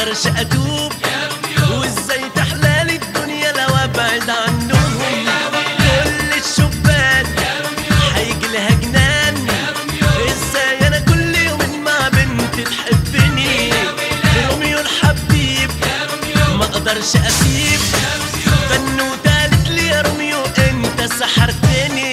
اقدرش اتوب وازاي تحلالي الدنيا لو ابعد عنهم كل الشبان هيجي لها جنان ازاي انا كل يوم مع بنت تحبني روميو الحبيب ما اقدرش اسيب بنوتة قالت لي يا روميو انت سحرتني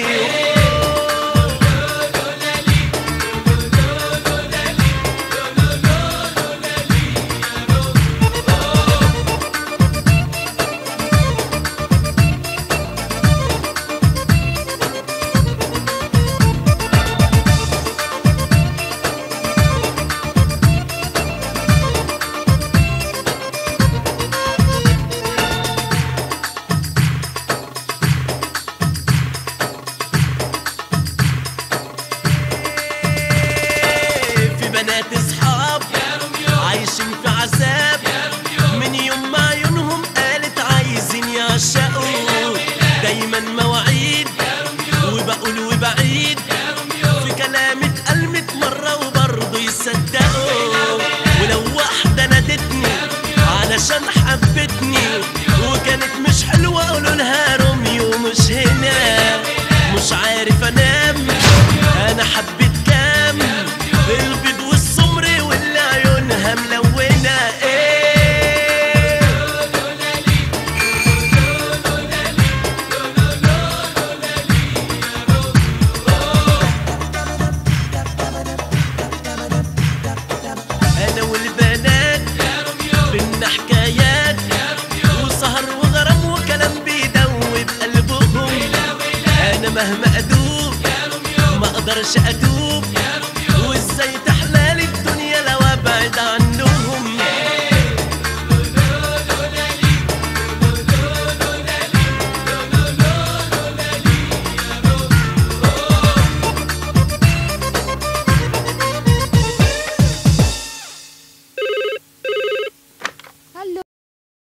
في بنات اصحاب عايشين في عذاب من يوم ما عيونهم قالت عايزين يعشقوا دايما مواعيد وبقول وبعيد في كلامي اتقلمت مرة وبرضه يصدقوا ولو واحدة نادتني علشان حبتني وكانت مش حلوة قولوا لها روميو مش هنا مش عارف انام انا حبيت كام البيض والسمر واللي عيونها ملونة ايه انا والبنات بينا حكايات وسهر وغرام وكلام بيدوب قلبهم انا مهما ادوب ما اقدرش اتوب